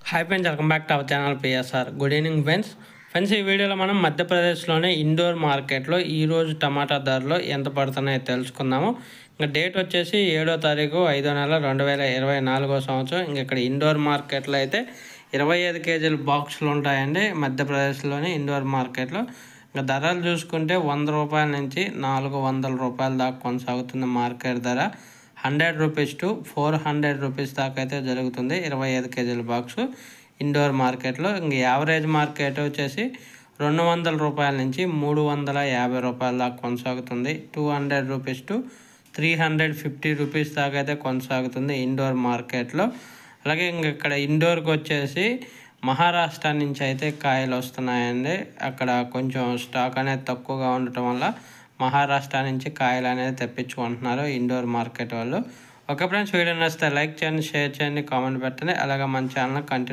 hi friends welcome back to our channel PSR good evening friends friends ఈ వీడియోలో మనం మధ్యప్రదేశ్లోని ఇండోర్ మార్కెట్లో ఈరోజు టమాటా ధరలు ఎంత పడుతున్నాయో తెలుసుకుందాము ఇంకా డేట్ వచ్చేసి ఏడో తారీఖు ఐదో నెల రెండు వేల ఇరవై నాలుగో సంవత్సరం ఇంక ఇక్కడ ఇండోర్ మార్కెట్లో అయితే ఇరవై ఐదు కేజీల బాక్సులు ఉంటాయండి మధ్యప్రదేశ్లోని ఇండోర్ మార్కెట్లో ఇంకా ధరలు చూసుకుంటే వంద రూపాయల నుంచి నాలుగు వందల రూపాయల దాకా కొనసాగుతుంది మార్కెట్ ధర hundred rupees to four hundred rupees దాకా అయితే జరుగుతుంది ఇరవై ఐదు కేజీల బాక్సు ఇండోర్ మార్కెట్లో ఇంక యావరేజ్ మార్కెట్ వచ్చేసి రెండు వందల రూపాయల నుంచి మూడు వందల యాభై రూపాయల దాకా కొనసాగుతుంది two hundred rupees to three hundred fifty rupees దాకా అయితే కొనసాగుతుంది ఇండోర్ మార్కెట్లో అలాగే ఇంక ఇక్కడ ఇండోర్కి వచ్చేసి మహారాష్ట్ర నుంచి అయితే కాయలు వస్తున్నాయండి అక్కడ కొంచెం స్టాక్ అనేది తక్కువగా ఉండటం వల్ల మహారాష్ట్ర నుంచి కాయలు అనేది తెప్పించుకుంటున్నారు ఇండోర్ మార్కెట్ వాళ్ళు ఓకే ఫ్రెండ్స్ వీడియో నచ్చితే లైక్ చేయండి షేర్ చేయండి కామెంట్ పెట్టండి అలాగే మన ఛానల్ కంటిన్యూ